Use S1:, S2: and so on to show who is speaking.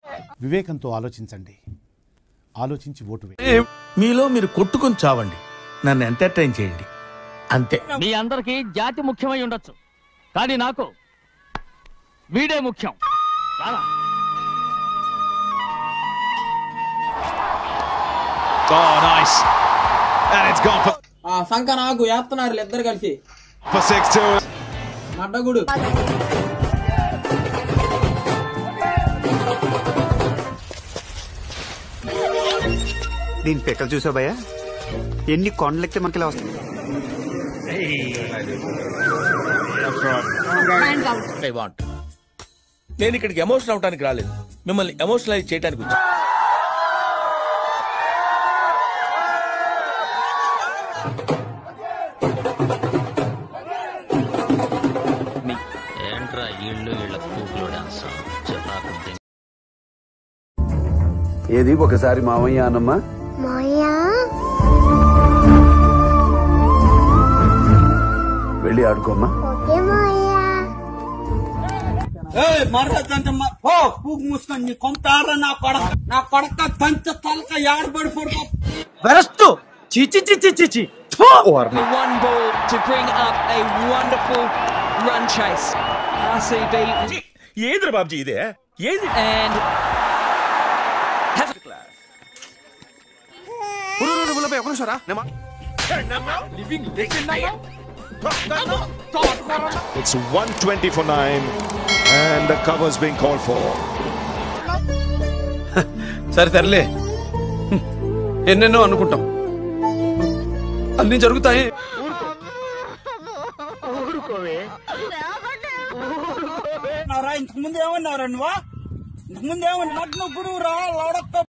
S1: వివేకంతో ఆలోచించండి ఆలోచించి ఓటు వేయండి
S2: మీలో మీరు కొట్టుకుని చావండి నన్ను ఎంటర్టైన్ చేయండి అంతే
S3: మీ అందరికి జాతి ముఖ్యమై ఉండొచ్చు కానీ నాకు వీడే ముఖ్యం రారా
S4: Oh, nice. And it's gone for,
S5: ఆ సంక నాకు వేస్తున్నారు ఇద్దరు కలిసి
S4: for 6 2.
S5: మడ్డగుడు
S6: దీని పిక్కలు చూసావు భయ్యా ఎన్ని కొండలెక్కితే మనకి ఇలా వస్తుంది
S2: ఐ వాంట్ నేను ఇక్కడికి ఎమోషనల్ అవడానికి రాలేదు మిమ్మల్ని ఎమోషనలైజ్ చేయడానికి వచ్చా
S7: ఏంట్రా ఇళ్ళు ఇళ్ళ కూకులు డాన్స్ చిరాకు దింగ.
S8: ఏది ఒకసారి మామయ్య అన్నమ్మా వెళ్ళి ఆడుకోమ్మా
S5: మర్రదంటే ఓ పూగు మూసుకొని నీ కొంతారా నా కొడక నా కొడక తంచ తలక ఏడబడి పడుకో
S9: వెరస్ట్ చిచి చిచి చిచి
S10: one ball to bring up a wonderful run chase. RCB
S2: ఏదిరా బాబ్జీ ఇదే ఏది
S10: and have
S4: It's 120 for 9. And the cover's being called for.
S9: సరే సర్లే ఎన్నెన్నో అనుకుంటాం అన్ని జరుగుతాయి
S5: ఇంతకు ముందు ఏమన్నారా నువ్వు ఇంతకు ముందు ఏమన్నా నగ్న గురువు రా లడక్క